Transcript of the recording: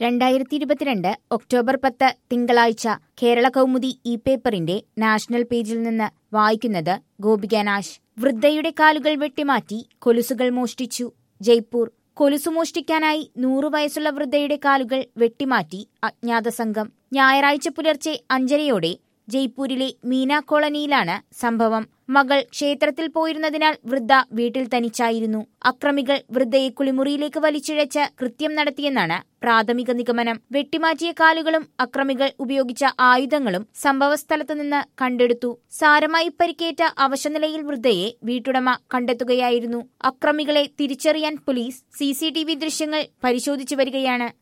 രണ്ടായിരത്തി ഇരുപത്തിരണ്ട് ഒക്ടോബർ പത്ത് തിങ്കളാഴ്ച കേരള കൗമുദി ഇ പേപ്പറിന്റെ നാഷണൽ പേജിൽ നിന്ന് വായിക്കുന്നത് ഗോപിക നാശ് വൃദ്ധയുടെ കാലുകൾ വെട്ടിമാറ്റി കൊലുസുകൾ മോഷ്ടിച്ചു ജയ്പൂർ കൊലുസു മോഷ്ടിക്കാനായി നൂറു വയസ്സുള്ള വൃദ്ധയുടെ കാലുകൾ വെട്ടിമാറ്റി അജ്ഞാത സംഘം ഞായറാഴ്ച പുലർച്ചെ അഞ്ചരയോടെ ജയ്പൂരിലെ മീന കോളനിയിലാണ് സംഭവം മകൾ ക്ഷേത്രത്തിൽ പോയിരുന്നതിനാൽ വൃദ്ധ വീട്ടിൽ തനിച്ചായിരുന്നു അക്രമികൾ വൃദ്ധയെ കുളിമുറിയിലേക്ക് വലിച്ചിഴച്ച് കൃത്യം നടത്തിയെന്നാണ് പ്രാഥമിക നിഗമനം വെട്ടിമാറ്റിയ കാലുകളും അക്രമികൾ ഉപയോഗിച്ച ആയുധങ്ങളും സംഭവസ്ഥലത്തു നിന്ന് കണ്ടെടുത്തു സാരമായി പരിക്കേറ്റ അവശനിലയിൽ വൃദ്ധയെ വീട്ടുടമ കണ്ടെത്തുകയായിരുന്നു അക്രമികളെ തിരിച്ചറിയാൻ പോലീസ് സിസിടിവി ദൃശ്യങ്ങൾ പരിശോധിച്ചു വരികയാണ്